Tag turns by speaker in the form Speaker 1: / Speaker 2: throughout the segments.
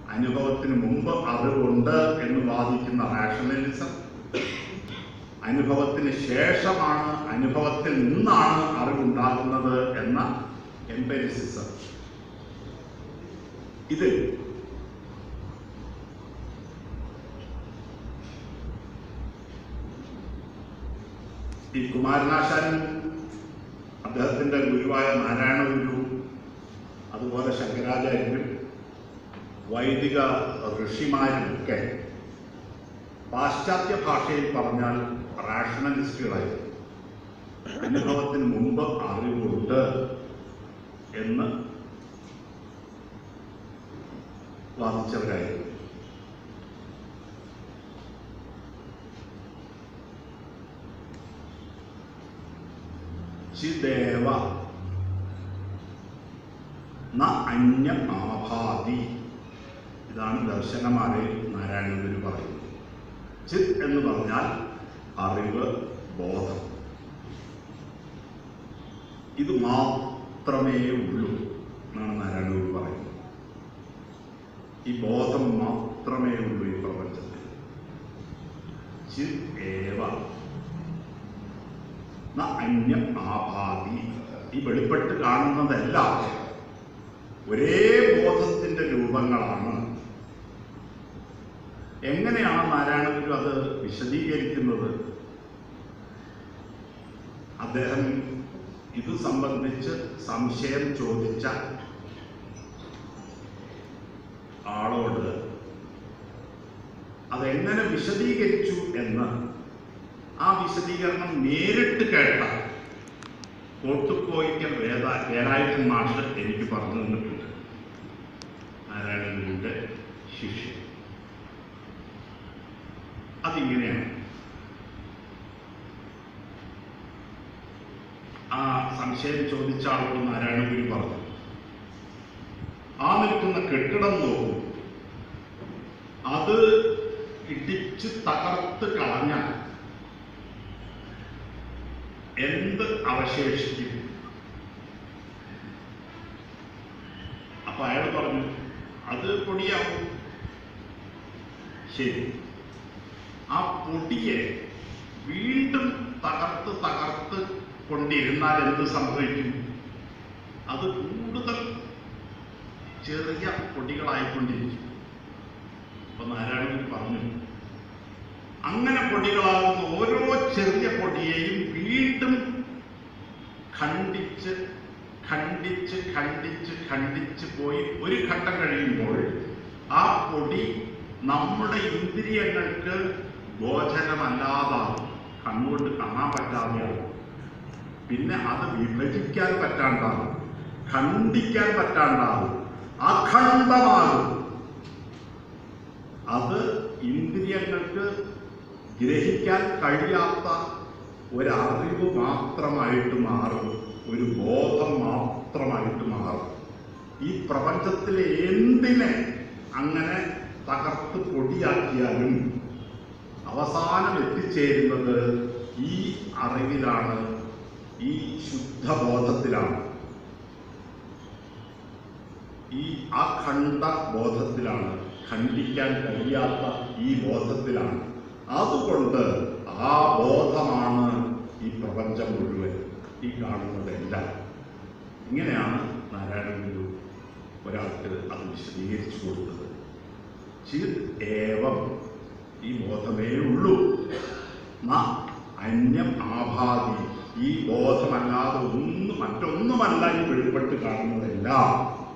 Speaker 1: അനുഭവത്തിന് മുമ്പ് അറിവുണ്ട് എന്ന് വാദിക്കുന്ന റാഷണലിസം അനുഭവത്തിന് ശേഷമാണ് അനുഭവത്തിൽ നിന്നാണ് അറിവുണ്ടാകുന്നത് എന്ന എംപെരിസിസം ഇത് ഈ കുമാരനാശാനും അദ്ദേഹത്തിന്റെ ഗുരുവായ നാരായണ ഗുരു അതുപോലെ ശങ്കരാചാര്യരും വൈദിക ഋഷിമാരുമൊക്കെ പാശ്ചാത്യ ഭാഷയിൽ പറഞ്ഞാൽ റാഷണലിസ്റ്റുകളായിരുന്നു അനുഭവത്തിന് മുമ്പ് അറിവുണ്ട് എന്ന് വാദിച്ചവരായിരുന്നു ചിദേവ ന അന്യമാഭാതി ഇതാണ് ദർശനമാരെ നാരായണ ഗുരു പറയുന്നത് ചിത് എന്ന് പറഞ്ഞാൽ അറിവ് ബോധം ഇത് മാത്രമേ ഉള്ളൂ എന്നാണ് നാരായണ ഗുരു പറയുന്നത് ഈ ബോധം മാത്രമേ ഉള്ളൂ ഈ പ്രപഞ്ചത്തിൽ ചിത് ഏവ ന അന്യം ആഭാതി ഈ വെളിപ്പെട്ട് കാണുന്നതെല്ലാം ഒരേ ബോധത്തിന്റെ രൂപങ്ങളാണ് എങ്ങനെയാണ് നാരായണ ഗുരു അത് വിശദീകരിക്കുന്നത് അദ്ദേഹം ഇത് സംബന്ധിച്ച് സംശയം ചോദിച്ച ആളോട് അതെങ്ങനെ വിശദീകരിച്ചു എന്ന് ആ വിശദീകരണം നേരിട്ട് കേട്ട കോട്ടുക്കോയിക്കൽ വേദ വേലായുധൻ മാഷ് എനിക്ക് പറഞ്ഞു തന്നിട്ടുണ്ട് നാരായണഗുരുവിന്റെ ശിഷ്യൻ അതിങ്ങനെയാണ് ആ സംശയം ചോദിച്ച ആളോട് നാരായണഗുരു പറഞ്ഞു ആ നിൽക്കുന്ന കെട്ടിടം നോക്കൂ അത് ഇടിച്ച് തകർത്ത് കളഞ്ഞാൽ എന്ത് അവശേഷിക്കും അപ്പൊ അയാൾ പറഞ്ഞു അത് പൊടിയാവും ശരി ആ പൊടിയെ വീണ്ടും തകർത്ത് തകർത്ത് കൊണ്ടിരുന്നാൽ എന്ത് സംഭവിക്കും അത് കൂടുതൽ ചെറിയ പൊടികളായിക്കൊണ്ടിരിക്കും അപ്പൊ നാരായണൻ പറഞ്ഞു അങ്ങനെ പൊടികളാകുന്ന ഓരോ ചെറിയ പൊടിയെയും വീണ്ടും ഖണ്ഡിച്ച് ഖണ്ഡിച്ച് ഖണ്ഡിച്ച് ഖണ്ഡിച്ച് പോയി ഒരു ഘട്ടം കഴിയുമ്പോൾ ആ പൊടി നമ്മുടെ ഇന്ദ്രിയങ്ങൾക്ക് ഗോചരമല്ലാതാകും കണ്ണുകൊണ്ട് കാണാൻ പറ്റാതെയാകും പിന്നെ അത് വിഭജിക്കാൻ പറ്റാണ്ടാകും ഖണ്ഡിക്കാൻ പറ്റാണ്ടാകും അഖണ്ഡമാകും അത് ഇന്ദ്രിയങ്ങൾക്ക് ഗ്രഹിക്കാൻ കഴിയാത്ത ഒരറിവ് മാത്രമായിട്ട് മാറും ഒരു ബോധം മാത്രമായിട്ട് മാറും ഈ പ്രപഞ്ചത്തിലെ എന്തിനെ അങ്ങനെ തകർത്ത് പൊടിയാക്കിയാലും അവസാനം എത്തിച്ചേരുന്നത് ഈ അറിവിലാണ് ഈ ശുദ്ധബോധത്തിലാണ് ഈ അഖണ്ഡ ബോധത്തിലാണ് ഖണ്ഡിക്കാൻ കഴിയാത്ത ഈ ബോധത്തിലാണ് അതുകൊണ്ട് ആ ബോധമാണ് ഈ പ്രപഞ്ചം മുഴുവൻ ഈ കാണുന്നതെല്ലാം ഇങ്ങനെയാണ് നാരായണ ഗുരു ഒരാൾക്ക് അത് വിശദീകരിച്ചു കൊടുത്തത് ചിത് ഏവം ഈ ബോധമേ ഉള്ളൂ ന അന്യം ആഭാതി ഈ ബോധമല്ലാതെ ഒന്നും മറ്റൊന്നുമല്ല ഈ വെളിപ്പെട്ട് കാണുന്നതെല്ലാം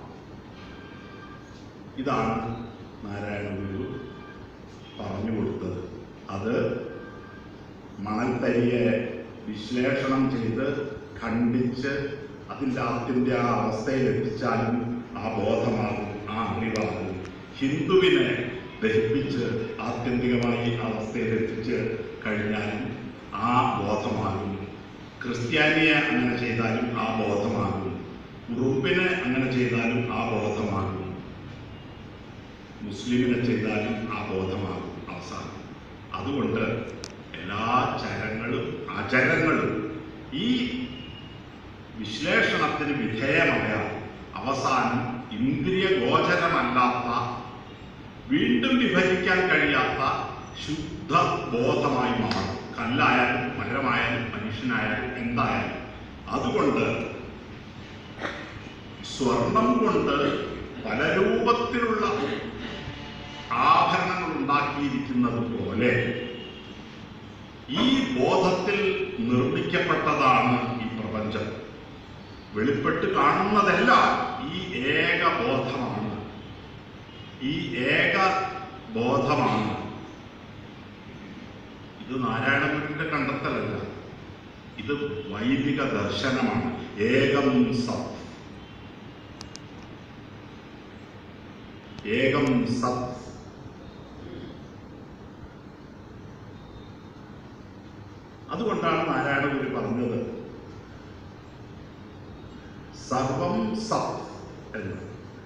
Speaker 1: ഇതാണ് നാരായണ ഗുരു പറഞ്ഞു കൊടുത്തത് അത് മണൽത്തരിയെ വിശ്ലേഷണം ചെയ്ത് ഖണ്ഡിച്ച് അതിൻ്റെ അതിൻ്റെ ആ അവസ്ഥയിൽ എത്തിച്ചാലും ആ ബോധമാകും ആ അറിവാകും ഹിന്ദുവിനെ ദഹിപ്പിച്ച് ആത്യന്തികമായി ആ അവസ്ഥയിൽ എത്തിച്ച് കഴിഞ്ഞാലും ആ ബോധമാകും ക്രിസ്ത്യാനിയെ അങ്ങനെ ചെയ്താലും ആ ബോധമാകും ഉറുപ്പിനെ അങ്ങനെ ചെയ്താലും ആ ബോധമാകും മുസ്ലിമിനെ ചെയ്താലും ആ ബോധമാകും അവസാനം അതുകൊണ്ട് എല്ലാ ചരങ്ങളും അചരങ്ങളും ഈ വിശ്ലേഷണത്തിന് വിധേയമായ അവസാനം ഇന്ദ്രിയ ഗോചരമല്ലാത്ത വീണ്ടും വിഭജിക്കാൻ കഴിയാത്ത ശുദ്ധ ബോധമായി മാറും കല്ലായാലും മരമായാലും മനുഷ്യനായാലും എന്തായാലും അതുകൊണ്ട് സ്വർണം കൊണ്ട് പല രൂപത്തിലുള്ള ആഭരണങ്ങൾ ഉണ്ടാക്കിയിരിക്കുന്നത് പോലെ ഈ ബോധത്തിൽ നിർമ്മിക്കപ്പെട്ടതാണ് ഈ പ്രപഞ്ചം വെളിപ്പെട്ട് കാണുന്നതെല്ലാം ഈ ഏക ബോധമാണ് ഈ ഏക ബോധമാണ് ഇത് നാരായണഗുരുവിന്റെ കണ്ടെത്തലല്ല ഇത് വൈദിക ദർശനമാണ് ഏകം സത് ഏകം സത് അതുകൊണ്ടാണ് നാരായണഗുരു പറഞ്ഞത് സർവം സത് എന്ന്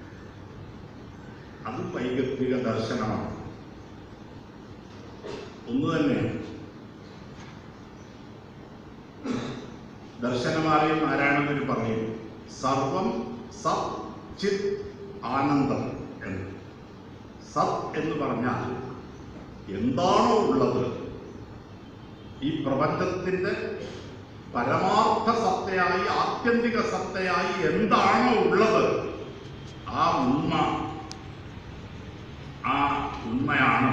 Speaker 1: അത് വൈകൃതിക ദർശനമാണ് ഒന്ന് തന്നെയാണ് ദർശനമാലയിൽ നാരായണഗുരു പറയും സർവം സത് ചിത് ആനന്ദം എന്ന് സത് എന്ന് പറഞ്ഞാൽ എന്താണോ ഉള്ളത് ഈ പ്രപഞ്ചത്തിന്റെ പരമാർത്ഥ സത്തയായി ആത്യന്തിക സത്തയായി എന്താണോ ഉള്ളത് ആ ഉണ്മ ആ ഉണ്മയാണ്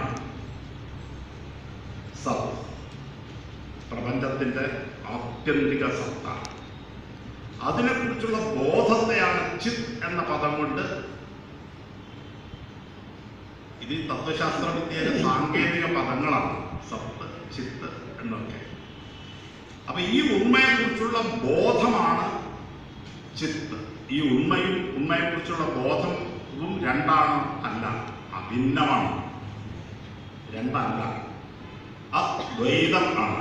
Speaker 1: സത് പ്രപഞ്ചത്തിന്റെ ആത്യന്തിക സത്ത അതിനെക്കുറിച്ചുള്ള ബോധത്തെയാണ് ചിത് എന്ന പദം കൊണ്ട് ഇത് ഈ തത്വശാസ്ത്ര വിദ്യയിലെ സാങ്കേതിക പദങ്ങളാണ് സത്ത് ചിത്ത് എന്നൊക്കെ അപ്പൊ ഈ ഉണ്മയെക്കുറിച്ചുള്ള ബോധമാണ് ചിത്ത് ഈ ഉണ്മയും ഉണ്മയെക്കുറിച്ചുള്ള ബോധവും രണ്ടാണ് അല്ല അഭിന്നമാണ് രണ്ടല്ല അദ്വൈതം ആണ്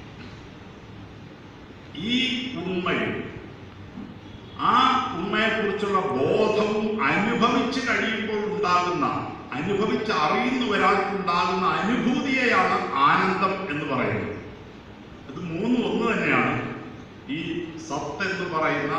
Speaker 1: ഈ ഉണ്മയും ആ ഉണ്മയെക്കുറിച്ചുള്ള ബോധവും അനുഭവിച്ച് കഴിയുമ്പോൾ ഉണ്ടാകുന്ന അനുഭവിച്ച് അറിയുന്ന ഒരാൾക്കുണ്ടാകുന്ന അനുഭൂതിയെയാണ് ആനന്ദം എന്ന് പറയുന്നത് ഇത് മൂന്നും ഒന്ന് തന്നെയാണ് ഈ സത്ത് എന്ന് പറയുന്ന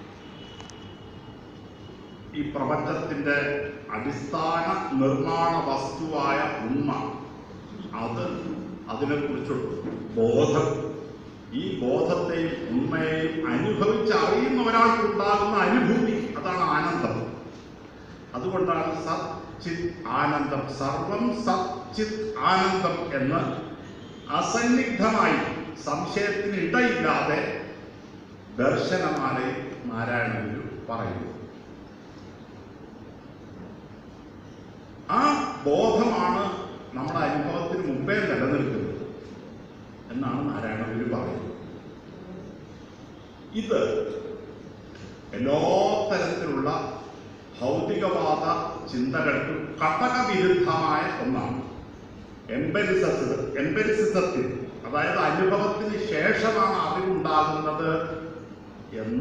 Speaker 1: ഈ പ്രപഞ്ചത്തിന്റെ അടിസ്ഥാന നിർമ്മാണ വസ്തുവായ ഉണ്മ അത് അതിനെക്കുറിച്ചുള്ള ബോധം ഈ ബോധത്തെയും ഉണ്മയെയും അനുഭവിച്ച് അറിയുന്ന ഒരാൾക്കുണ്ടാകുന്ന അനുഭൂതി അതാണ് ആനന്ദം അതുകൊണ്ടാണ് സത് ചിത് ആനന്ദം സർവം സത് ചിത് ആനന്ദം എന്ന് അസന്നിഗ്ധമായി സംശയത്തിന് ഇടയില്ലാതെ ദർശനമാലയിൽ നാരായണ ഗുരു പറയുന്നു ആ ബോധമാണ് നമ്മുടെ അനുഭവത്തിന് മുമ്പേ നിലനിൽക്കുന്നത് എന്നാണ് നാരായണ ഗുരു പറയുന്നത് ഇത് എല്ലാ തരത്തിലുള്ള ഭൗതികവാദ ചിന്തകൾക്കും കടകവിരുദ്ധമായ ഒന്നാണ് എംബരിസസ് എംബരിസിസത്തിൽ അതായത് അനുഭവത്തിന് ശേഷമാണ് അറിവുണ്ടാകുന്നത് എന്ന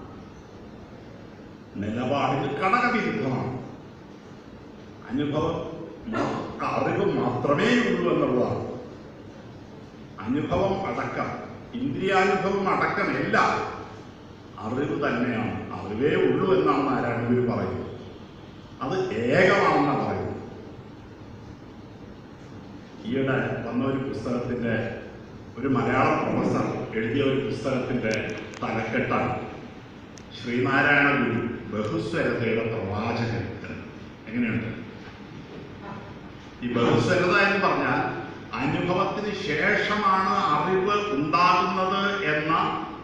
Speaker 1: നിലപാടിന് കടകവിരുദ്ധമാണ് അനുഭവം മാ- അറിവ് മാത്രമേ ഉള്ളൂ എന്നുള്ളതാണ് അനുഭവം അടക്കം ഇന്ദ്രിയാനുഭവം അടക്കം എല്ലാം അറിവ് തന്നെയാണ് അറിവേ ഉള്ളൂ എന്നാണ് നാരായണ ഗുരു പറയുന്നത് അത് ഏകമാണെന്നാണ് പറയുന്നത് ഈയിടെ വന്ന ഒരു പുസ്തകത്തിന്റെ ഒരു മലയാളം പ്രൊഫസർ എഴുതിയ ഒരു പുസ്തകത്തിന്റെ തലക്കെട്ടാണ് ശ്രീനാരായണ ഗുരു ബഹുസ്വരതയുടെ പ്രവാചകൻ എങ്ങനെയുണ്ട് ഈ ബഹുസ്വരത എന്ന് പറഞ്ഞാൽ അനുഭവത്തിന് ശേഷമാണ് അറിവ് ഉണ്ടാകുന്നത് എന്ന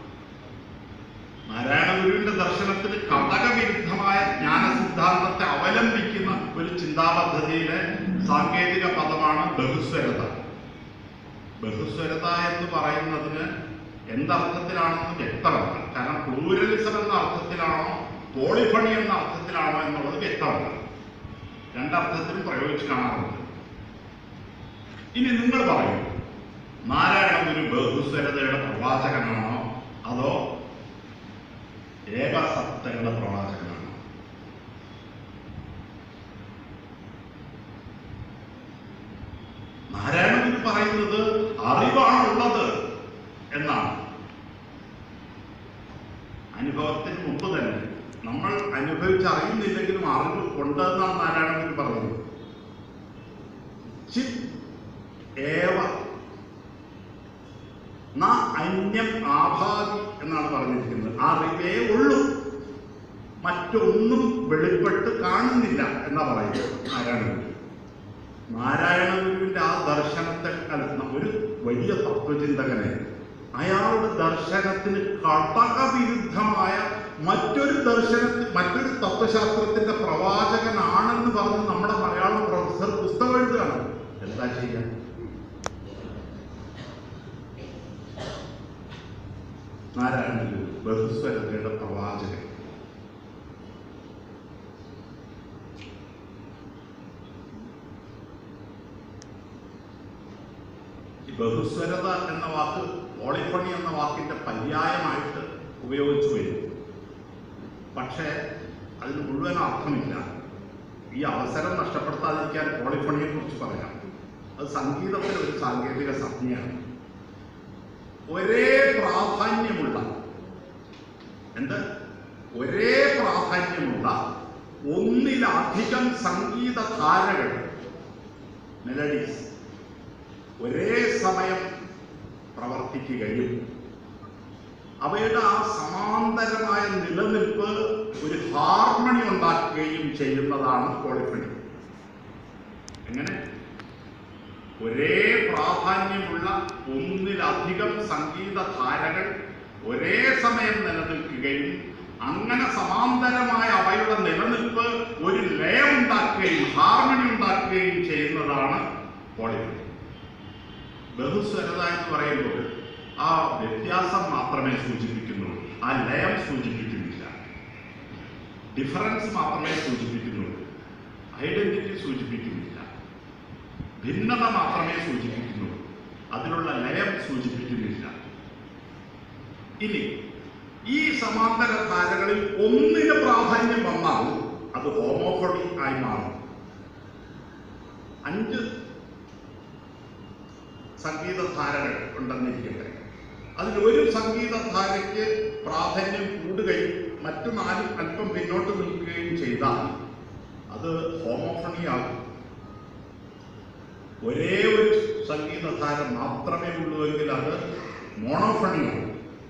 Speaker 1: നാരായണ ഗുരുവിന്റെ ദർശനത്തിന് കടകവിരുദ്ധമായ ജ്ഞാന സിദ്ധാന്തത്തെ അവലംബിക്കുന്ന ഒരു ചിന്താപദ്ധതിയിലെ സാങ്കേതിക പദമാണ് ബഹുസ്വരത ബഹുസ്വരത എന്ന് പറയുന്നതിന് എന്തർത്ഥത്തിലാണെന്ന് വ്യക്തമല്ല കാരണം പ്ലൂരലിസം എന്ന അർത്ഥത്തിലാണോ പോളിഫണി എന്ന അർത്ഥത്തിലാണോ എന്നുള്ളത് വ്യക്തമല്ല രണ്ടർത്ഥത്തിലും പ്രയോഗിച്ച് കാണാറുണ്ട് ഇനി നിങ്ങൾ പറയൂ നാരായണ ഗുരു ബഹുസ്വരതയുടെ പ്രവാചകനാണോ അതോ ഏകസത്തയുടെ പ്രവാചകനാണ് നാരായണ ഗുരു പറയുന്നത് അറിവാണുള്ളത് എന്നാണ് അനുഭവത്തിന് മുമ്പ് തന്നെ നമ്മൾ അനുഭവിച്ച് അറിയുന്നില്ലെങ്കിലും അറിവ് ഉണ്ട് എന്നാണ് നാരായണ ഗുരു പറയുന്നത് ചിത് ഏവ ന അന്യം ആഭാവി എന്നാണ് പറഞ്ഞിരിക്കുന്നത് അറിവേ ഉള്ളൂ മറ്റൊന്നും വെളിപ്പെട്ട് കാണുന്നില്ല എന്നാ പറയുന്നത് നാരായണ ഗുരു നാരായണ ഗുരുവിന്റെ ആ ദർശനത്തെ കലർന്ന ഒരു വലിയ തത്വചിന്തകനെ അയാളുടെ ദർശനത്തിന് ഘടകവിരുദ്ധമായ മറ്റൊരു ദർശനത്തിൽ മറ്റൊരു തത്വശാസ്ത്രത്തിന്റെ പ്രവാചകനാണെന്ന് പറഞ്ഞ് നമ്മുടെ മലയാളം പ്രൊഫസർ പുസ്തകം എഴുതുകയാണ് എന്താ ചെയ്യാൻ നാരായണ ഗുരു ബഹുസ്വരതയുടെ പ്രവാചകൻ ഈ ബഹുസ്വരത എന്ന വാക്ക് പോളിഫണി എന്ന വാക്കിന്റെ പര്യായമായിട്ട് ഉപയോഗിച്ചു വരും പക്ഷേ അതിന് മുഴുവൻ അർത്ഥമില്ല ഈ അവസരം നഷ്ടപ്പെടുത്താതിരിക്കാൻ പോളിഫണിയെ കുറിച്ച് പറയാം അത് സംഗീതത്തിന് ഒരു സാങ്കേതിക സംജ്ഞയാണ് ഒരേ പ്രാധാന്യമുള്ള എന്ത് ഒരേ പ്രാധാന്യമുള്ള ഒന്നിലധികം സംഗീതധാരകൾ മെലഡീസ് ഒരേ സമയം പ്രവർത്തിക്കുകയും അവയുടെ ആ സമാന്തരമായ നിലനിൽപ്പ് ഒരു ഹാർമണി ഉണ്ടാക്കുകയും ചെയ്യുന്നതാണ് പോളിഫണി എങ്ങനെ ഒരേ പ്രാധാന്യമുള്ള ഒന്നിലധികം സംഗീതധാരകൾ ഒരേ സമയം നിലനിൽക്കുകയും അങ്ങനെ സമാന്തരമായ അവയുടെ നിലനിൽപ്പ് ഒരു ലയം ഉണ്ടാക്കുകയും ഹാർമണി ഉണ്ടാക്കുകയും ചെയ്യുന്നതാണ് പോളിഫണി ബഹുസ്വരത എന്ന് പറയുമ്പോൾ ആ വ്യത്യാസം മാത്രമേ സൂചിപ്പിക്കുന്നുള്ളൂ ആ ലയം സൂചിപ്പിക്കുന്നില്ല ഡിഫറൻസ് മാത്രമേ സൂചിപ്പിക്കുന്നുള്ളൂ ഐഡന്റിറ്റി സൂചിപ്പിക്കുന്നില്ല ഭിന്നത മാത്രമേ സൂചിപ്പിക്കുന്നുള്ളൂ അതിലുള്ള ലയം സൂചിപ്പിക്കുന്നില്ല ഇനി ഈ സമാന്തര ധാരകളിൽ ഒന്നിന് പ്രാധാന്യം വന്നാൽ അത് ഹോമോഫണി ആയി മാറും അഞ്ച് സംഗീതധാരകൾ ഉണ്ടെന്നിരിക്കട്ടെ അതിൽ ഒരു സംഗീതധാരയ്ക്ക് പ്രാധാന്യം കൂടുകയും മറ്റു നാലും അല്പം പിന്നോട്ട് നിൽക്കുകയും ചെയ്താൽ അത് ഹോമോഫണിയാകും ഒരേ ഒരു സംഗീതധാര മാത്രമേ ഉള്ളൂവെങ്കിൽ അത് മോണോഫണിയാകും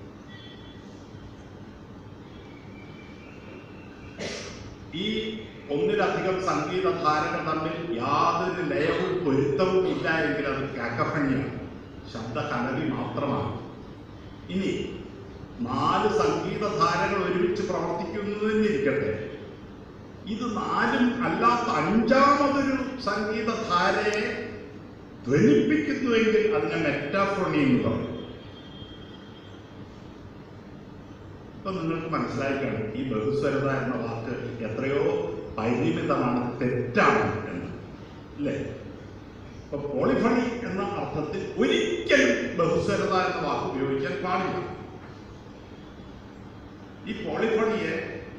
Speaker 1: ഈ ഒന്നിലധികം സംഗീതധാരകൾ തമ്മിൽ യാതൊരു ലയവും പൊരുത്തവും ഇല്ല എങ്കിൽ അത് കാക്കഫണിയാണ് ശബ്ദകലവി മാത്രമാണ് ഇനി നാല് സംഗീതധാരകൾ ഒരുമിച്ച് പ്രവർത്തിക്കുന്നതിനിരിക്കട്ടെ ഇത് നാലും അല്ലാത്ത അഞ്ചാമതൊരു സംഗീതധാരയെ ധ്വനിപ്പിക്കുന്നുവെങ്കിൽ അതിനെ മെറ്റാഫോണി എന്ന് പറയും ഇപ്പൊ നിങ്ങൾക്ക് മനസ്സിലായിക്കാണ് ഈ ബഹുസ്വരത എന്ന വാക്ക് എത്രയോ പരിമിതമാണ് തെറ്റാണ് എന്ന് അല്ലേ ഇപ്പൊ പോളിഫണി എന്ന അർത്ഥത്തിൽ ഒരിക്കലും ബഹുസ്വരത എന്ന വാക്ക് ഉപയോഗിക്കാൻ പാടില്ല ഈ പോളിഫണിയെ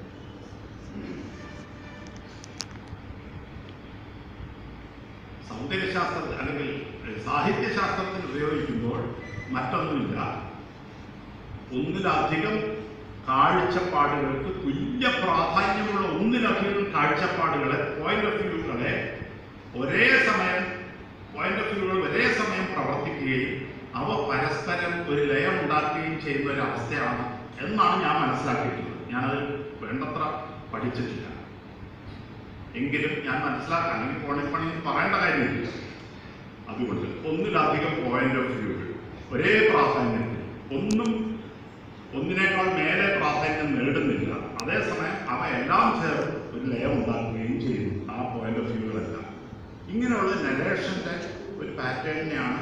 Speaker 1: സൗന്ദര്യശാസ്ത്രത്തിൽ അല്ലെങ്കിൽ സാഹിത്യശാസ്ത്രത്തിൽ ഉപയോഗിക്കുമ്പോൾ മറ്റൊന്നുമില്ല ഒന്നിലധികം കാഴ്ചപ്പാടുകൾക്ക് തുല്യ പ്രാധാന്യമുള്ള ഒന്നിലധികം കാഴ്ചപ്പാടുകളെ പോയിന്റ് ഓഫ് വ്യൂകളെ ഒരേ സമയം പോയിന്റ് ഓഫ് വ്യൂകൾ ഒരേ സമയം പ്രവർത്തിക്കുകയും അവ പരസ്പരം ഒരു ലയം ഉണ്ടാക്കുകയും ചെയ്യുന്ന ഒരു അവസ്ഥയാണ് എന്നാണ് ഞാൻ മനസ്സിലാക്കിയിട്ടുള്ളത് ഞാനത് വേണ്ടത്ര പഠിച്ചിട്ടില്ല എങ്കിലും ഞാൻ മനസ്സിലാക്കാൻ അല്ലെങ്കിൽ പോണിപ്പണി എന്ന് പറയേണ്ട കാര്യമില്ല അതുകൊണ്ട് ഒന്നിലധികം പോയിന്റ് ഓഫ് വ്യൂകൾ ഒരേ പ്രാധാന്യത്തിൽ ഒന്നും ഒന്നിനേക്കാൾ മേലെ പ്രാധാന്യം നേടുന്നില്ല അതേസമയം അവ എല്ലാം ചേർന്ന് ഒരു ലയം ഉണ്ടാക്കുകയും ചെയ്യുന്നു ആ പോയിന്റ് ഓഫ് വ്യൂകളെല്ലാം ഇങ്ങനെയുള്ള നരേഷന്റെ ഒരു പാറ്റേണിനെയാണ്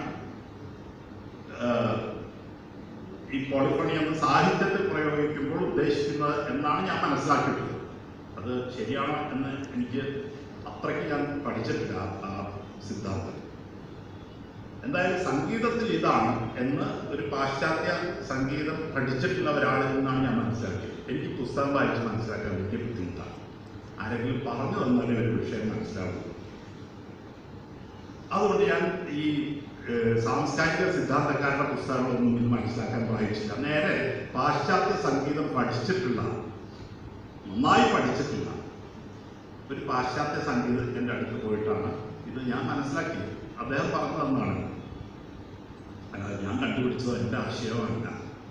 Speaker 1: ഈ പോളിഫണി എന്ന് സാഹിത്യത്തിൽ പ്രയോഗിക്കുമ്പോൾ ഉദ്ദേശിക്കുന്നത് എന്നാണ് ഞാൻ മനസ്സിലാക്കിയിട്ടുള്ളത് അത് ശരിയാണോ എന്ന് എനിക്ക് അത്രയ്ക്ക് ഞാൻ പഠിച്ചിട്ടില്ല ആ സിദ്ധാന്തം എന്തായാലും സംഗീതത്തിൽ ഇതാണ് എന്ന് ഒരു പാശ്ചാത്യ സംഗീതം പഠിച്ചിട്ടുള്ള ഒരാളിൽ നിന്നാണ് ഞാൻ മനസ്സിലാക്കിയത് എനിക്ക് പുസ്തകം വായിച്ച് മനസ്സിലാക്കാൻ വലിയ ബുദ്ധിമുട്ടാണ് ആരെങ്കിലും പറഞ്ഞു തന്നാലേ ഒരു വിഷയം മനസ്സിലാവുള്ളൂ അതുകൊണ്ട് ഞാൻ ഈ ഏഹ്, സാംസ്കാരിക സിദ്ധാന്തക്കാരുടെ പുസ്തകങ്ങളൊന്നും ഇത് മനസ്സിലാക്കാൻ വായിച്ചില്ല നേരെ പാശ്ചാത്യ സംഗീതം പഠിച്ചിട്ടുള്ള നന്നായി പഠിച്ചിട്ടുള്ള ഒരു പാശ്ചാത്യ സംഗീതജ്ഞന്റെ അടുത്ത് പോയിട്ടാണ് ഇത് ഞാൻ മനസ്സിലാക്കിയത് അദ്ദേഹം പറഞ്ഞു തന്നാണ് അല്ലാതെ ഞാൻ കണ്ടുപിടിച്ചത് എൻ്റെ ആശയമല്ല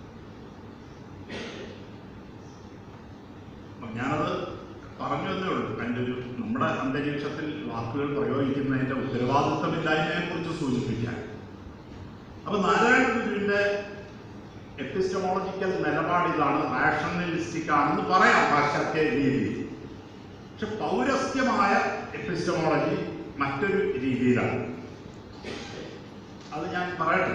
Speaker 1: അപ്പൊ ഞാനത് പറഞ്ഞു എന്നേ ഉള്ളൂ അതിൻ്റെ ഒരു നമ്മുടെ അന്തരീക്ഷത്തിൽ വാക്കുകൾ പ്രയോഗിക്കുന്നതിൻ്റെ ഉത്തരവാദിത്തമില്ലായ്മയെ കുറിച്ച് സൂചിപ്പിക്കാൻ അപ്പൊ നാരായണ ഗുരുവിന്റെ എപ്പിസ്റ്റമോളജിക്കൽ നിലപാട് ഇതാണ് റാഷണലിസ്റ്റിക് ആണെന്ന് പറയാം പാശ്ചാത്യ രീതിയിൽ പക്ഷെ പൗരസ്ത്യമായ എപ്പിസ്റ്റമോളജി മറ്റൊരു രീതിയിലാണ് അത് ഞാൻ പറയട്ടെ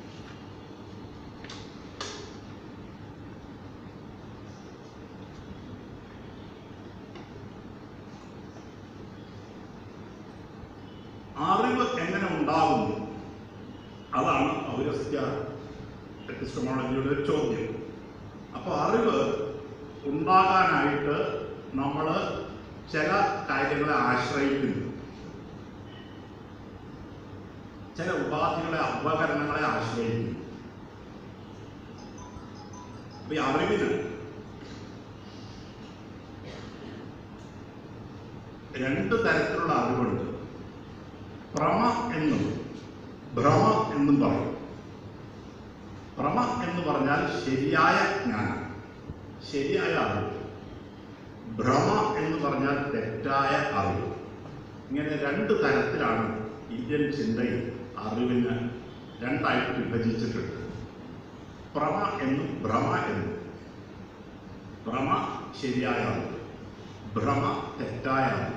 Speaker 1: അറിവ് എങ്ങനെ ഉണ്ടാകുന്നു അതാണ് പൗരസ്ത്യ എപ്പിസ്റ്റമോളജിയുടെ ഒരു ചോദ്യം അപ്പോൾ അറിവ് ഉണ്ടാകാനായിട്ട് നമ്മൾ ചില കാര്യങ്ങളെ ആശ്രയിക്കുന്നു ചില ഉപാധികളെ ഉപകരണങ്ങളെ ആശ്രയിക്കുന്നു അപ്പൊ ഈ അറിവിന് രണ്ട് തരത്തിലുള്ള അറിവുണ്ട് പ്രമ എന്നും ഭ്രമ എന്നും പറയും പ്രമ എന്ന് പറഞ്ഞാൽ ശരിയായ ജ്ഞാനം ശരിയായ അറിവ് ഭ്രമ എന്ന് പറഞ്ഞാൽ തെറ്റായ അറിവ് ഇങ്ങനെ രണ്ട് തരത്തിലാണ് ഇന്ത്യൻ ചിന്തയിൽ അറിവിന് രണ്ടായിട്ട് വിഭജിച്ചിട്ടുണ്ട് പ്രമ എന്നും ഭ്രമ എന്നും ഭ്രമ ശരിയായ അറിവ് ഭ്രമ തെറ്റായ അറിവ്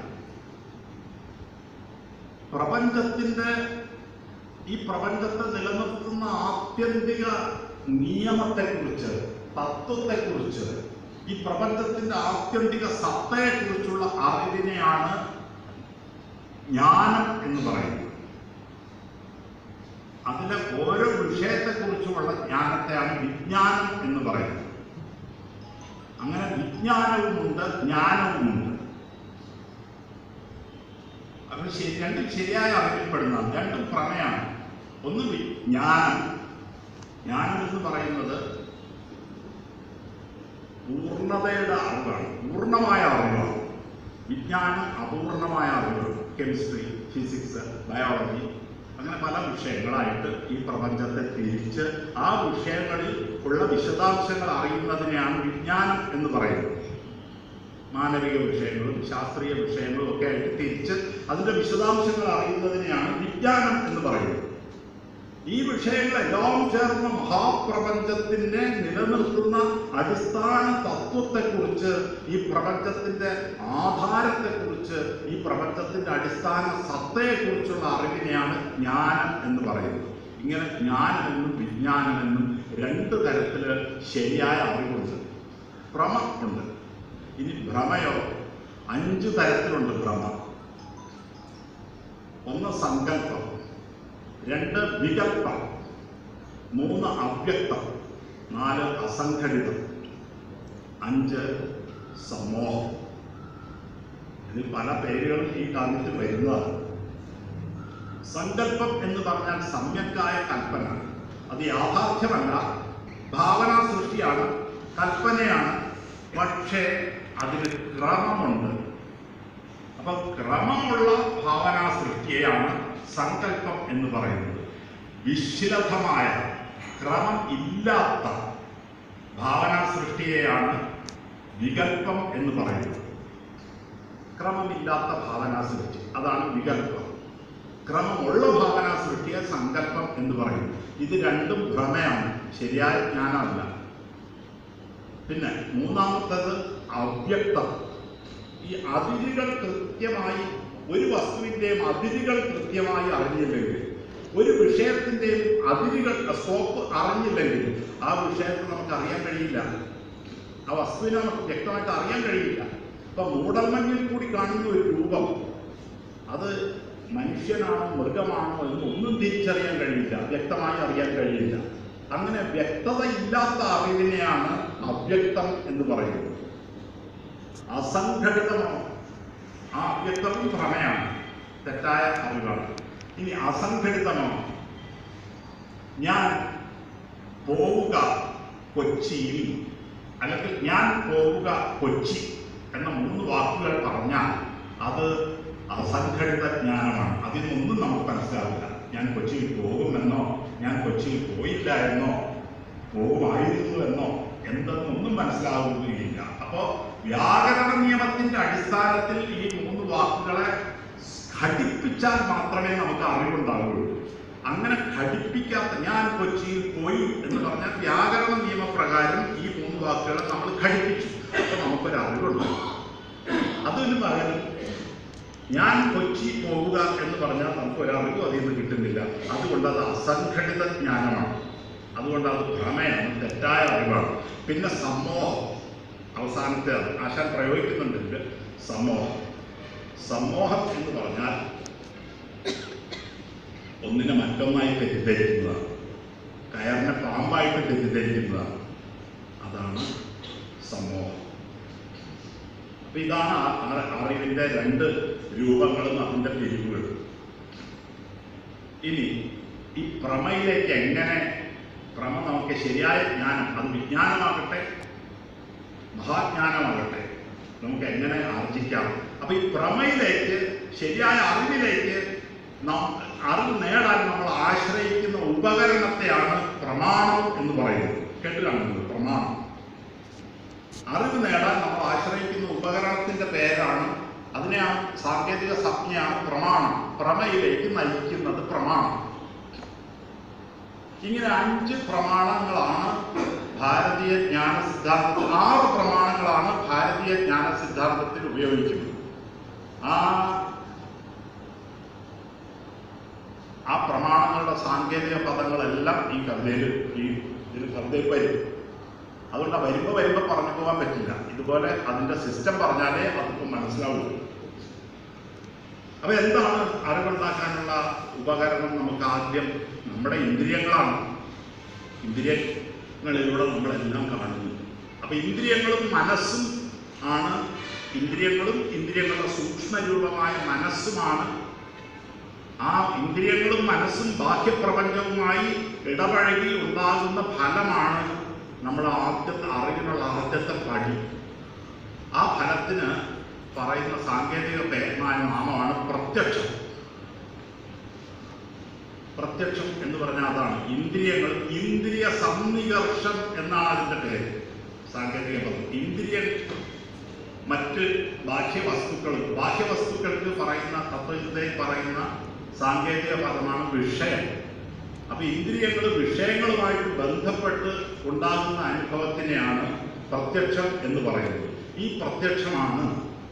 Speaker 1: പ്രപഞ്ചത്തിന്റെ ഈ പ്രപഞ്ചത്തെ നിലനിർത്തുന്ന ആത്യന്തിക നിയമത്തെക്കുറിച്ച് തത്വത്തെക്കുറിച്ച് ഈ പ്രപഞ്ചത്തിന്റെ ആത്യന്തിക സത്തയെക്കുറിച്ചുള്ള അറിവിനെയാണ് ജ്ഞാനം എന്ന് പറയുന്നത് അതിലെ ഓരോ വിഷയത്തെക്കുറിച്ചുമുള്ള ജ്ഞാനത്തെയാണ് വിജ്ഞാനം എന്ന് പറയുന്നത് അങ്ങനെ വിജ്ഞാനവുമുണ്ട് ജ്ഞാനവുമുണ്ട് അത് ശരി രണ്ടും ശരിയായ അറിവിൽപ്പെടുന്നതാണ് രണ്ടും പ്രമേയാണ് ഒന്ന് വിജ്ഞാനം ജ്ഞാനം എന്ന് പറയുന്നത് പൂർണ്ണതയുടെ അറിവാണ് പൂർണ്ണമായ അറിവാണ് വിജ്ഞാനം അപൂർണമായ അറിവാണ് കെമിസ്ട്രി ഫിസിക്സ് ബയോളജി അങ്ങനെ പല വിഷയങ്ങളായിട്ട് ഈ പ്രപഞ്ചത്തെ തിരിച്ച് ആ വിഷയങ്ങളിൽ ഉള്ള വിശദാംശങ്ങൾ അറിയുന്നതിനെയാണ് വിജ്ഞാനം എന്ന് പറയുന്നത് മാനവിക വിഷയങ്ങളും ശാസ്ത്രീയ വിഷയങ്ങളും ഒക്കെ ആയിട്ട് തിരിച്ച് അതിന്റെ വിശദാംശങ്ങൾ അറിയുന്നതിനെയാണ് വിജ്ഞാനം എന്ന് പറയുന്നത് ഈ വിഷയങ്ങളെല്ലാം ചേർന്ന മഹാപ്രപഞ്ചത്തിനെ നിലനിർത്തുന്ന അടിസ്ഥാന തത്വത്തെക്കുറിച്ച് ഈ പ്രപഞ്ചത്തിന്റെ ആധാരത്തെക്കുറിച്ച് ഈ പ്രപഞ്ചത്തിന്റെ അടിസ്ഥാന സത്തയെക്കുറിച്ചുള്ള അറിവിനെയാണ് ജ്ഞാനം എന്ന് പറയുന്നത് ഇങ്ങനെ ജ്ഞാനമെന്നും വിജ്ഞാനമെന്നും രണ്ട് തരത്തില് ശരിയായ അറിവുണ്ട് ഭ്രമ ഉണ്ട് ഇനി ഭ്രമയോ അഞ്ച് തരത്തിലുണ്ട് ഭ്രമ ഒന്ന് സങ്കല്പം രണ്ട് വികല്പം മൂന്ന് അവ്യക്തം നാല് അസംഘടിതം അഞ്ച് സമൂഹം ഇതിൽ പല പേരുകളും ഈ കാലത്ത് വരുന്നതാണ് സങ്കല്പം എന്ന് പറഞ്ഞാൽ സമ്യക്കായ കൽപ്പന അത് യാഥാർത്ഥ്യമല്ല ഭാവനാ സൃഷ്ടിയാണ് കൽപ്പനയാണ് പക്ഷേ അതിന് ക്രമമുണ്ട് അപ്പൊ ക്രമമുള്ള ഭാവനാ സൃഷ്ടിയെയാണ് സങ്കല്പം എന്ന് പറയുന്നത് വിശ്ലതമായ ക്രമം ഇല്ലാത്ത ഭാവനാ സൃഷ്ടിയെയാണ് വികല്പം എന്ന് പറയുന്നത് ക്രമമില്ലാത്ത ഭാവനാ സൃഷ്ടി അതാണ് വികല്പം ക്രമമുള്ള ഭാവനാ സൃഷ്ടിയെ സങ്കല്പം എന്ന് പറയുന്നു ഇത് രണ്ടും ഭ്രമയാണ് ശരിയായ ജ്ഞാനമല്ല പിന്നെ മൂന്നാമത്തത് അവ്യക്തം ഈ അതിരുകൾ കൃത്യമായി ഒരു വസ്തുവിൻ്റെയും അതിരുകൾ കൃത്യമായി അറിഞ്ഞില്ലെങ്കിൽ ഒരു വിഷയത്തിൻ്റെയും അതിരുകൾ സ്കോപ്പ് അറിഞ്ഞില്ലെങ്കിൽ ആ വിഷയത്തെ നമുക്ക് അറിയാൻ കഴിയില്ല ആ വസ്തുവിനെ നമുക്ക് വ്യക്തമായിട്ട് അറിയാൻ കഴിയില്ല ഇപ്പൊ മൂടൽമഞ്ഞിൽ കൂടി കാണുന്ന ഒരു രൂപം അത് മനുഷ്യനാണോ മൃഗമാണോ എന്ന് ഒന്നും തിരിച്ചറിയാൻ കഴിയില്ല വ്യക്തമായി അറിയാൻ കഴിയില്ല അങ്ങനെ വ്യക്തത ഇല്ലാത്ത അറിവിനെയാണ് അവ്യക്തം എന്ന് പറയുന്നത് അസംഘടിതമോ ആ അവ്യക്തവും ഭ്രമയാണ് തെറ്റായ അറിവാണ് ഇനി അസംഘടിതമോ ഞാൻ പോവുക കൊച്ചിയിൽ അല്ലെങ്കിൽ ഞാൻ പോവുക കൊച്ചി എന്ന മൂന്ന് വാക്കുകൾ പറഞ്ഞാൽ അത് അസംഘടിത ജ്ഞാനമാണ് അതിൽ ഒന്നും നമുക്ക് മനസ്സിലാവില്ല ഞാൻ കൊച്ചിയിൽ പോകുമെന്നോ ഞാൻ കൊച്ചിയിൽ പോയില്ല എന്നോ പോകുമായിരുന്നു എന്നോ എന്തെന്നൊന്നും മനസ്സിലാവുകയില്ല അപ്പോ വ്യാകരണ നിയമത്തിന്റെ അടിസ്ഥാനത്തിൽ ഈ മൂന്ന് വാക്കുകളെ ഘടിപ്പിച്ചാൽ മാത്രമേ നമുക്ക് അറിവുണ്ടാവുകയുള്ളൂ അങ്ങനെ ഘടിപ്പിക്കാത്ത ഞാൻ കൊച്ചിയിൽ പോയി എന്ന് പറഞ്ഞാൽ വ്യാകരണ നിയമപ്രകാരം ഈ മൂന്ന് വാക്കുകളെ നമ്മൾ ഘടിപ്പിച്ചു അപ്പൊ നമുക്കൊരു അറിവുണ്ട് അതിന് പകരം ഞാൻ കൊച്ചി പോവുക എന്ന് പറഞ്ഞാൽ നമുക്ക് ഒരറിവും അതിൽ നിന്ന് കിട്ടുന്നില്ല അതുകൊണ്ട് അത് അസംഘടിത ജ്ഞാനമാണ് അതുകൊണ്ട് അത് ഭ്രമയാണ് തെറ്റായ അറിവാണ് പിന്നെ സമ്മോഹം അവസാനത്തെ അത് ആശാൻ പ്രയോഗിക്കുന്നുണ്ടെങ്കിൽ സമ്മോഹം സമ്മോഹം എന്ന് പറഞ്ഞാൽ ഒന്നിനെ മറ്റൊന്നായി തെറ്റിദ്ധരിക്കുന്നതാണ് കയറിനെ പാമ്പായിട്ട് തെറ്റിദ്ധരിക്കുന്നതാണ് അതാണ് സമൂഹം അപ്പൊ ഇതാണ് ആ- ആ- അറിവിന്റെ രണ്ട് രൂപങ്ങളും അതിന്റെ പിരിവുകളും ഇനി ഈ പ്രമയിലേക്ക് എങ്ങനെ പ്രമ നമുക്ക് ശരിയായ ജ്ഞാനം അത് വിജ്ഞാനമാകട്ടെ മഹാജ്ഞാനമാകട്ടെ നമുക്ക് എങ്ങനെ ആർജിക്കാം അപ്പൊ ഈ പ്രമയിലേക്ക് ശരിയായ അറിവിലേക്ക് നാം അറിവ് നേടാൻ നമ്മൾ ആശ്രയിക്കുന്ന ഉപകരണത്തെയാണ് പ്രമാണം എന്ന് പറയുന്നത് കേട്ട് കാണുന്നത് പ്രമാണം അറിവ് നേടാൻ നമ്മൾ ആശ്രയിക്കുന്ന ഉപകരണത്തിന്റെ പേരാണ് അതിനെ ആ സാങ്കേതിക സംജ്ഞയാണ് പ്രമാണം പ്രമയിലേക്ക് നയിക്കുന്നത് പ്രമാണം ഇങ്ങനെ അഞ്ച് പ്രമാണങ്ങളാണ് ഭാരതീയ ജ്ഞാന സിദ്ധാന്തത്തിൽ ആറ് പ്രമാണങ്ങളാണ് ഭാരതീയ ജ്ഞാന സിദ്ധാന്തത്തിൽ ഉപയോഗിക്കുന്നത് ആ ആ പ്രമാണങ്ങളുടെ സാങ്കേതിക പദങ്ങളെല്ലാം ഈ കവിതയിൽ ഈ ഇതിൽ കവിതയിൽ വരും അതുകൊണ്ട് വരുമ്പോൾ വരുമ്പോൾ പറഞ്ഞു പോകാൻ പറ്റില്ല ഇതുപോലെ അതിന്റെ സിസ്റ്റം പറഞ്ഞാലേ അതിപ്പോൾ മനസ്സിലാവുള്ളൂ അപ്പൊ എന്താണ് അറിവുണ്ടാക്കാനുള്ള ഉപകരണം നമുക്ക് ആദ്യം നമ്മുടെ ഇന്ദ്രിയങ്ങളാണ് ഇന്ദ്രിയങ്ങളിലൂടെ നമ്മളെല്ലാം കാണുന്നു അപ്പൊ ഇന്ദ്രിയങ്ങളും മനസ്സും ആണ് ഇന്ദ്രിയങ്ങളും ഇന്ദ്രിയങ്ങളുടെ സൂക്ഷ്മ രൂപമായ മനസ്സുമാണ് ആ ഇന്ദ്രിയങ്ങളും മനസ്സും ബാഹ്യപ്രപഞ്ചവുമായി ഇടപഴകി ഉണ്ടാകുന്ന ഫലമാണ് നമ്മുടെ ആദ്യത്തെ അറിവിനുള്ള ആദ്യത്തെ പടി ആ ഫലത്തിന് പറയുന്ന സാങ്കേതിക പേരമായ നാമമാണ് പ്രത്യക്ഷം പ്രത്യക്ഷം എന്ന് പറഞ്ഞാൽ അതാണ് ഇന്ദ്രിയങ്ങൾ ഇന്ദ്രിയ സന്നികർഷം എന്നാണ് അതിന്റെ പേര് സാങ്കേതിക പദം ഇന്ദ്രിയ മറ്റ് ബാഹ്യവസ്തുക്കൾ ബാഹ്യവസ്തുക്കൾക്ക് പറയുന്ന തത്വചിന്തയിൽ പറയുന്ന സാങ്കേതിക പദമാണ് വിഷയം അപ്പൊ ഇന്ദ്രിയങ്ങൾ വിഷയങ്ങളുമായിട്ട് ബന്ധപ്പെട്ട് ഉണ്ടാകുന്ന അനുഭവത്തിനെയാണ് പ്രത്യക്ഷം എന്ന് പറയുന്നത് ഈ പ്രത്യക്ഷമാണ്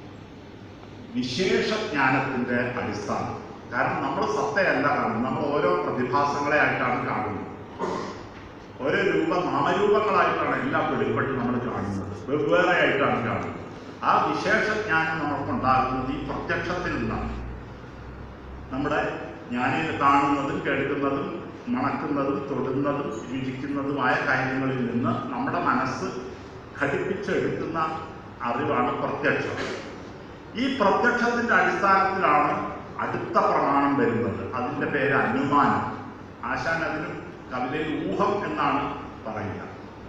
Speaker 1: വിശേഷ ജ്ഞാനത്തിന്റെ അടിസ്ഥാനം കാരണം നമ്മൾ സത്തയല്ല കാണുന്നത് നമ്മൾ ഓരോ പ്രതിഭാസങ്ങളെ ആയിട്ടാണ് കാണുന്നത് ഓരോ രൂപ നാമരൂപങ്ങളായിട്ടാണ് എല്ലാം വെളിപ്പെട്ട് നമ്മൾ കാണുന്നത് വെവ്വേറെ ആയിട്ടാണ് കാണുന്നത് ആ വിശേഷ ജ്ഞാനം നമുക്കുണ്ടാകുന്നത് ഈ പ്രത്യക്ഷത്തിൽ നിന്നാണ് നമ്മുടെ ജ്ഞാനിൽ കാണുന്നതും കേൾക്കുന്നതും മണക്കുന്നതും തൊടുന്നതും രുചിക്കുന്നതുമായ കാര്യങ്ങളിൽ നിന്ന് നമ്മുടെ മനസ്സ് ഘടിപ്പിച്ചെടുക്കുന്ന അറിവാണ് പ്രത്യക്ഷം ഈ പ്രത്യക്ഷത്തിന്റെ അടിസ്ഥാനത്തിലാണ് അടുത്ത പ്രമാണം വരുന്നത് അതിന്റെ പേര് അനുമാനം ആശാൻ അതിന് കവിതയിൽ ഊഹം എന്നാണ് പറയുക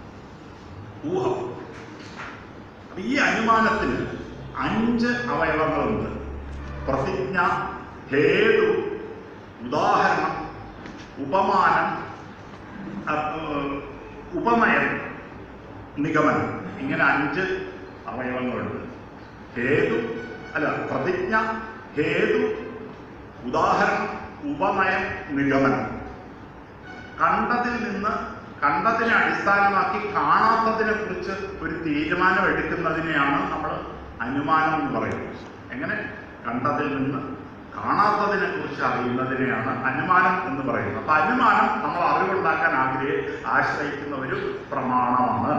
Speaker 1: ഊഹം അപ്പൊ ഈ അനുമാനത്തിന് അഞ്ച് അവയവങ്ങളുണ്ട് പ്രതിജ്ഞ ഹേതു ഉദാഹരണം ഉപമാനം അഹ് ഉപമയം നിഗമനം ഇങ്ങനെ അഞ്ച് അവയവങ്ങളുണ്ട് ഹേതു അല്ല പ്രതിജ്ഞ ഹേതു ഉദാഹരണം ഉപനയം നിഗമനം കണ്ടതിൽ നിന്ന് കണ്ടതിനെ അടിസ്ഥാനമാക്കി കാണാത്തതിനെ കുറിച്ച് ഒരു തീരുമാനം എടുക്കുന്നതിനെയാണ് നമ്മൾ അനുമാനം എന്ന് പറയുന്നത് എങ്ങനെ കണ്ടതിൽ നിന്ന് കാണാത്തതിനെ കുറിച്ച് അറിയുന്നതിനെയാണ് അനുമാനം എന്ന് പറയുന്നത് അപ്പൊ അനുമാനം നമ്മൾ അറിവുണ്ടാക്കാൻ ആഗ്രഹി ആശ്രയിക്കുന്ന ഒരു പ്രമാണമാണ്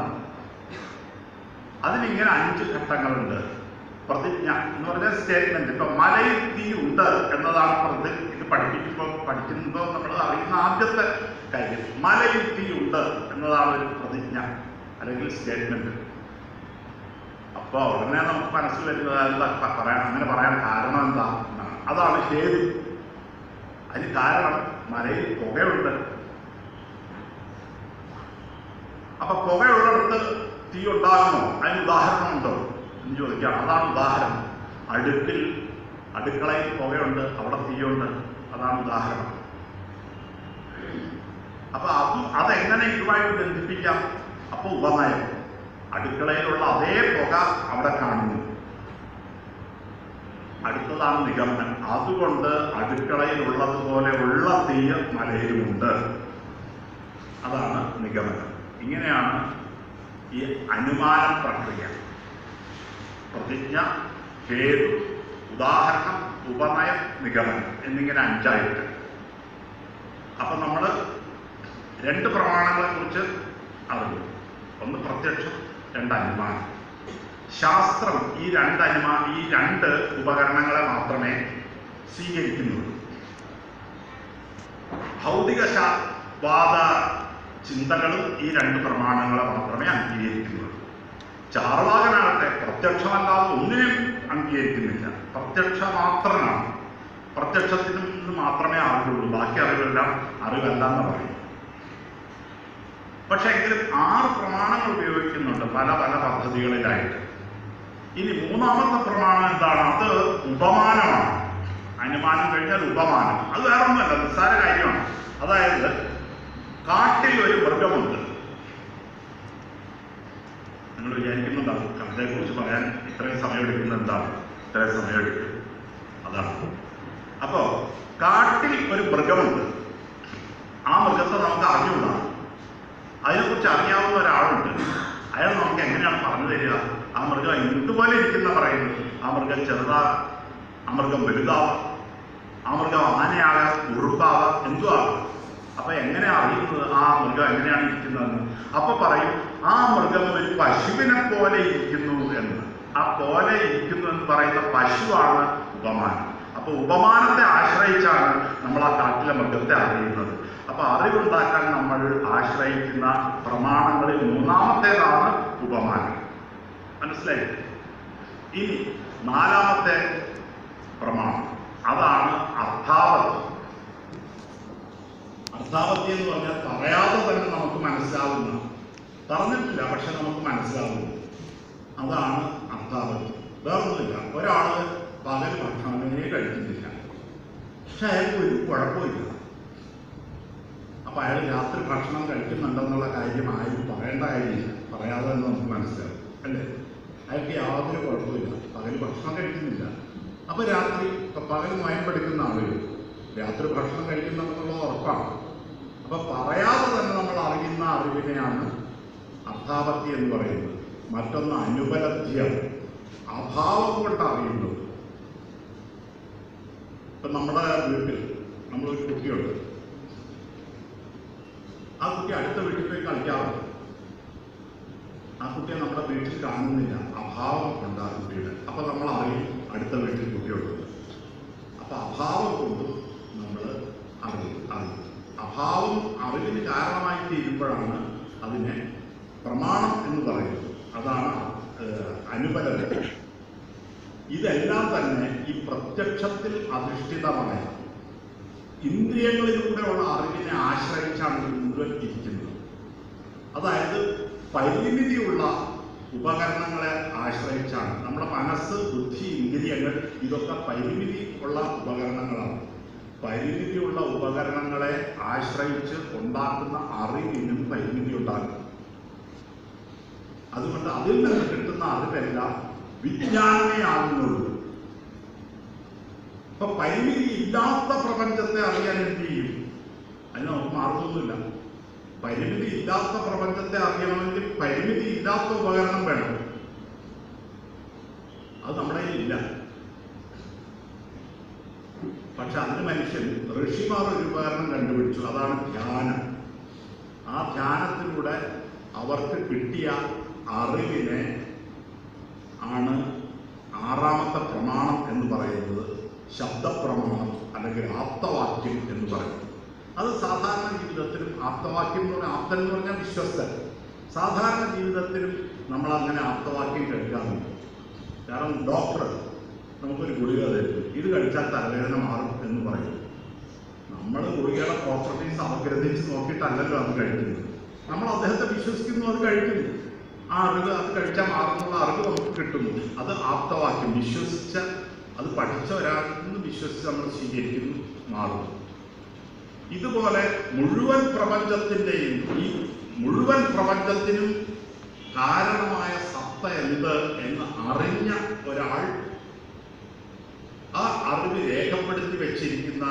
Speaker 1: അതിനിങ്ങനെ അഞ്ച് ഘട്ടങ്ങളുണ്ട് പ്രതിജ്ഞ എന്ന് പറഞ്ഞ സ്റ്റേറ്റ്മെന്റ് ഇപ്പൊ മലയിൽ തീ ഉണ്ട് എന്നതാണ് പ്രതി ഇത് പഠിപ്പിക്കുമ്പോൾ പഠിക്കുമ്പോൾ നമ്മൾ അറിയുന്ന ആദ്യത്തെ കാര്യം മലയിൽ തീ ഉണ്ട് എന്നതാണ് ഒരു പ്രതിജ്ഞ അല്ലെങ്കിൽ സ്റ്റേറ്റ്മെന്റ് അപ്പൊ ഉടനെ നമുക്ക് മനസ്സിൽ വരുന്നത് എന്താ പ- പറയാൻ അങ്ങനെ പറയാൻ കാരണം എന്താ എന്നാണ്. അതാണ് ഹേതു അതിന് കാരണം മലയിൽ പുകയുണ്ട് അപ്പൊ പുകയുള്ളിടത്ത് തീ ഉണ്ടാകുമോ അതിന് ഉദാഹരണമുണ്ടോ എന്ന് ചോദിക്കാം അതാണ് ഉദാഹരണം അടുപ്പിൽ അടുക്കളയിൽ പുകയുണ്ട് അവിടെ തീയുണ്ട് അതാണ് ഉദാഹരണം അപ്പൊ അത് അതെങ്ങനെ ഇതുമായിട്ട് ബന്ധിപ്പിക്കാം അപ്പൊ ഉപനയം അടുക്കളയിലുള്ള അതേ പുക അവിടെ കാണുന്നു അടുത്തതാണ് നിഗമനം അതുകൊണ്ട് അടുക്കളയിലുള്ളതുപോലെ ഉള്ള തീയ മലയിലുമുണ്ട് അതാണ് നിഗമനം ഇങ്ങനെയാണ് ഈ അനുമാന പ്രക്രിയ പ്രതിജ്ഞ ഹേതു ഉദാഹരണം ഉപനയം നിഗമനം എന്നിങ്ങനെ അഞ്ചായിട്ട് അപ്പൊ നമ്മൾ രണ്ട് പ്രമാണങ്ങളെ കുറിച്ച് അറിഞ്ഞു ഒന്ന് പ്രത്യക്ഷം രണ്ട് അനുമാനം ശാസ്ത്രം ഈ രണ്ട് അനുമാ ഈ രണ്ട് ഉപകരണങ്ങളെ മാത്രമേ സ്വീകരിക്കുന്നുള്ളൂ ഭൗതിക ശാ- വാദ ചിന്തകളും ഈ രണ്ട് പ്രമാണങ്ങളെ മാത്രമേ അംഗീകരിക്കുന്നുള്ളൂ ചാർവാകനാകട്ടെ പ്രത്യക്ഷമല്ലാതെ ഒന്നിനെയും അംഗീകരിക്കുന്നില്ല പ്രത്യക്ഷ മാത്രമാണ് പ്രത്യക്ഷത്തിൽ നിന്ന് മാത്രമേ അറിവുള്ളൂ ബാക്കി അറിവെല്ലാം അറിവല്ല എന്ന് പറയും പക്ഷെ എങ്കിലും ആറ് പ്രമാണങ്ങൾ ഉപയോഗിക്കുന്നുണ്ട് പല പല പദ്ധതികളിലായിട്ട് ഇനി മൂന്നാമത്തെ പ്രമാണം എന്താണ് അത് ഉപമാനമാണ് അനുമാനം കഴിഞ്ഞാൽ ഉപമാനം അത് വേറെ ഒന്നുമല്ല നിസ്സാര കാര്യമാണ് അതായത് കാട്ടിൽ ഒരു മൃഗമുണ്ട് നിങ്ങൾ വിചാരിക്കുന്നുണ്ടാവും കവിതയെ കുറിച്ച് പറയാൻ ഇത്രയും സമയം എടുക്കുന്നത് എന്താണ് ഇത്രയും സമയം എടുക്കും അതാണ് അപ്പോ കാട്ടിൽ ഒരു മൃഗമുണ്ട് ആ മൃഗത്തെ നമുക്ക് അറിഞ്ഞുകൂടാ അതിനെക്കുറിച്ച് അറിയാവുന്ന ഒരാളുണ്ട് അയാൾ നമുക്ക് എങ്ങനെയാണ് പറഞ്ഞു തരിക ആ മൃഗം ഇതുപോലെ ഇരിക്കുന്ന പറയുന്നത് ആ മൃഗം ചെറുതാ ആ മൃഗം വലുതാവാം ആ മൃഗം ആനയാകാം ഉറുപ്പാവാം എന്തുവാകാം അപ്പൊ എങ്ങനെ അറിയുന്നത് ആ മൃഗം എങ്ങനെയാണ് ഇരിക്കുന്നതെന്ന് അപ്പൊ പറയും ആ മൃഗം ഒരു പശുവിനെ പോലെ ഇരിക്കുന്നു എന്ന് ആ പോലെ ഇരിക്കുന്നു എന്ന് പറയുന്ന പശുവാണ് ഉപമാനം അപ്പൊ ഉപമാനത്തെ ആശ്രയിച്ചാണ് നമ്മൾ ആ കാട്ടിലെ മൃഗത്തെ അറിയുന്നത് അപ്പൊ അറിവുണ്ടാക്കാൻ നമ്മൾ ആശ്രയിക്കുന്ന പ്രമാണങ്ങളിൽ മൂന്നാമത്തേതാണ് ഉപമാനം മനസ്സിലായി ഇനി നാലാമത്തെ പ്രമാണം അതാണ് അർത്ഥാവധി അർത്ഥാവധി എന്ന് പറഞ്ഞാൽ പറയാതെ തന്നെ നമുക്ക് മനസ്സിലാവുന്ന പറഞ്ഞിട്ടില്ല പക്ഷെ നമുക്ക് മനസ്സിലാവുന്നു അതാണ് അർത്ഥാവധി വേറൊന്നുമില്ല ഒരാള് പകൽ ഭക്ഷണമേ കഴിക്കുന്നില്ല പക്ഷെ അയാൾക്ക് ഒരു കുഴപ്പമില്ല അപ്പൊ അയാൾ രാത്രി ഭക്ഷണം കഴിക്കുന്നുണ്ടെന്നുള്ള കാര്യം ആരും പറയേണ്ട കാര്യമില്ല പറയാതെ തന്നെ നമുക്ക് മനസ്സിലാവും അല്ലേ അയാൾക്ക് യാതൊരു കുഴപ്പമില്ല പകൽ ഭക്ഷണം കഴിക്കുന്നില്ല അപ്പൊ രാത്രി ഇപ്പൊ പകൽ മയപ്പെടുക്കുന്ന ആളുകൾ രാത്രി ഭക്ഷണം കഴിക്കുന്നുണ്ടെന്നുള്ളത് ഉറപ്പാണ് അപ്പൊ പറയാതെ തന്നെ നമ്മൾ അറിയുന്ന അറിവിനെയാണ് അർത്ഥാപത്തി എന്ന് പറയുന്നത് മറ്റൊന്ന് അനുപലബ്ധിയം അഭാവം കൊണ്ട് അറിയുന്നത് ഇപ്പൊ നമ്മുടെ വീട്ടിൽ നമ്മളൊരു കുട്ടിയുണ്ട് ആ കുട്ടി അടുത്ത വീട്ടിൽ പോയി കളിക്കാറുണ്ട് ആ കുട്ടിയെ നമ്മുടെ വീട്ടിൽ കാണുന്നില്ല അഭാവം ഉണ്ട് ആ കുട്ടിയുടെ അപ്പൊ നമ്മൾ അറിയും അടുത്ത വീട്ടിൽ കുട്ടിയുണ്ട് അപ്പൊ അഭാവം കൊണ്ട് നമ്മൾ അറിയും അറിയും അഭാവം അറിവിന് കാരണമായി തീരുമ്പോഴാണ് അതിനെ പ്രമാണം എന്ന് പറയുന്നത് അതാണ് ഏഹ്, അനുപലബ്ധി ഇതെല്ലാം തന്നെ ഈ പ്രത്യക്ഷത്തിൽ അധിഷ്ഠിതമായ ഇന്ദ്രിയങ്ങളിലൂടെയുള്ള അറിവിനെ ആശ്രയിച്ചാണ് ഇത് മുഴുവൻ ഇരിക്കുന്നത് അതായത് പരിമിതിയുള്ള ഉപകരണങ്ങളെ ആശ്രയിച്ചാണ് നമ്മുടെ മനസ്സ് ബുദ്ധി ഇന്ദ്രിയങ്ങൾ ഇതൊക്കെ പരിമിതി ഉള്ള ഉപകരണങ്ങളാണ് പരിമിതിയുള്ള ഉപകരണങ്ങളെ ആശ്രയിച്ച് ഉണ്ടാക്കുന്ന അറിവിനും പരിമിതി ഉണ്ടാകും അതുകൊണ്ട് അതിൽ നിന്ന് കിട്ടുന്ന അറിവെല്ലാം വിജ്ഞാനമേ ആകുന്നുള്ളൂ അപ്പൊ പരിമിതി ഇല്ലാത്ത പ്രപഞ്ചത്തെ അറിയാൻ എന്ത് ചെയ്യും അതിന് നമുക്ക് മാർഗമൊന്നുമില്ല പരിമിതി ഇല്ലാത്ത പ്രപഞ്ചത്തെ അറിയണമെങ്കിൽ പരിമിതി ഇല്ലാത്ത ഉപകരണം വേണം അത് നമ്മുടെ കയ്യിലില്ല പക്ഷെ അതിന് മനുഷ്യൻ ഋഷിമാർ ഒരു ഉപകരണം കണ്ടുപിടിച്ചു അതാണ് ധ്യാനം ആ ധ്യാനത്തിലൂടെ അവർക്ക് കിട്ടിയ അറിവിനെ ആണ് ആറാമത്തെ പ്രമാണം എന്ന് പറയുന്നത് ശബ്ദപ്രമാണം അല്ലെങ്കിൽ ആപ്തവാക്യം എന്ന് പറയുന്നത് അത് സാധാരണ ജീവിതത്തിലും ആപ്തവാക്യം എന്ന് പറഞ്ഞാൽ ആപ്തൻ എന്ന് പറഞ്ഞാൽ വിശ്വസ്തൻ സാധാരണ ജീവിതത്തിലും നമ്മൾ അങ്ങനെ ആപ്തവാക്യം കേൾക്കാറുണ്ട് കാരണം ഡോക്ടർ നമുക്കൊരു ഗുളിക തരും ഇത് കഴിച്ചാൽ തലവേദന മാറും എന്ന് പറയും നമ്മൾ ഗുളികയുടെ പ്രോപ്പർട്ടീസ് അപഗ്രഥിച്ച് നോക്കിയിട്ടല്ലല്ലോ അത് കഴിക്കുന്നത് നമ്മൾ അദ്ദേഹത്തെ വിശ്വസിക്കുന്നു അത് കഴിക്കുന്നു ആ അറിവ് അത് കഴിച്ചാൽ മാറുന്നുള്ള അറിവ് നമുക്ക് കിട്ടുന്നു അത് ആപ്തവാക്യം വിശ്വസിച്ച അത് പഠിച്ച ഒരാളിൽ നിന്ന് വിശ്വസിച്ച് നമ്മൾ സ്വീകരിക്കുന്നു മാറുന്നു ഇതുപോലെ മുഴുവൻ പ്രപഞ്ചത്തിൻ്റെയും ഈ മുഴുവൻ പ്രപഞ്ചത്തിനും കാരണമായ സത്ത എന്ത് എന്ന് അറിഞ്ഞ ഒരാൾ ആ അറിവ് രേഖപ്പെടുത്തി വെച്ചിരിക്കുന്ന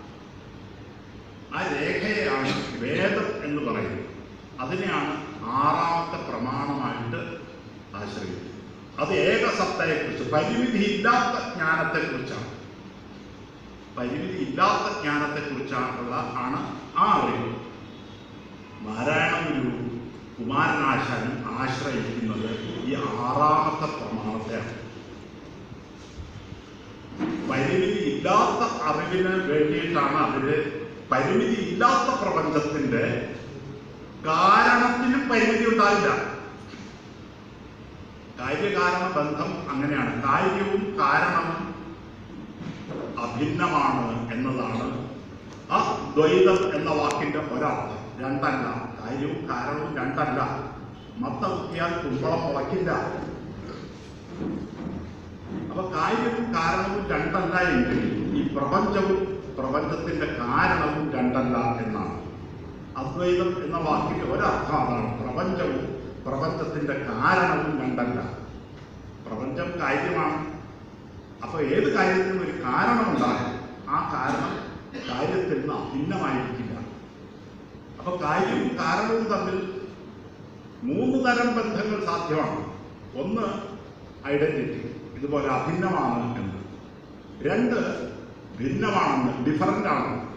Speaker 1: ആ രേഖയെയാണ് വേദം എന്ന് പറയുന്നത് അതിനെയാണ് ആറാമത്തെ പ്രമാണമായിട്ട് ആശ്രയിക്കുന്നത് അത് ഏകസത്തയെക്കുറിച്ച് പരിമിതിയില്ലാത്ത ജ്ഞാനത്തെക്കുറിച്ചാണ് പരിമിതി ഇല്ലാത്ത ജ്ഞാനത്തെക്കുറിച്ചാണുള്ള ആണ് ആ അറിവ് നാരായണ ഗുരു കുമാരനാശാനും ആശ്രയിക്കുന്നത് ഈ ആറാമത്തെ പ്രമാണത്തെയാണ് പരിമിതി ഇല്ലാത്ത അറിവിന് വേണ്ടിയിട്ടാണ് അവര് പരിമിതി ഇല്ലാത്ത പ്രപഞ്ചത്തിന്റെ കാരണത്തിനും പരിമിതി ഉണ്ടാവില്ല കാര്യകാരണ ബന്ധം അങ്ങനെയാണ് കാര്യവും കാരണവും അഭിന്നമാണ് എന്നതാണ് ആ ദ്വൈതം എന്ന വാക്കിന്റെ ഒരർത്ഥം രണ്ടല്ല കാര്യവും കാരണവും രണ്ടല്ല മത്ത കുത്തിയാൽ കുമ്പളം മുളയ്ക്കില്ല അപ്പൊ കാര്യവും കാരണവും രണ്ടല്ല എങ്കിൽ ഈ പ്രപഞ്ചവും പ്രപഞ്ചത്തിന്റെ കാരണവും രണ്ടല്ല എന്നാണ് അദ്വൈതം എന്ന വാക്കിന്റെ ഒരർത്ഥം അതാണ് പ്രപഞ്ചവും പ്രപഞ്ചത്തിന്റെ കാരണവും രണ്ടല്ല പ്രപഞ്ചം കാര്യമാണ് അപ്പൊ ഏത് കാര്യത്തിനും ഒരു കാരണമുണ്ടാകും ആ കാരണം കാര്യത്തിൽ നിന്ന് അഭിന്നമായിരിക്കില്ല അപ്പൊ കാര്യവും കാരണവും തമ്മിൽ മൂന്ന് തരം ബന്ധങ്ങൾ സാധ്യമാണ് ഒന്ന് ഐഡന്റിറ്റി ഇതുപോലെ അഭിന്നമാണ് എന്ന് രണ്ട് ഭിന്നമാണെന്ന് ഡിഫറൻ്റ് ആണ്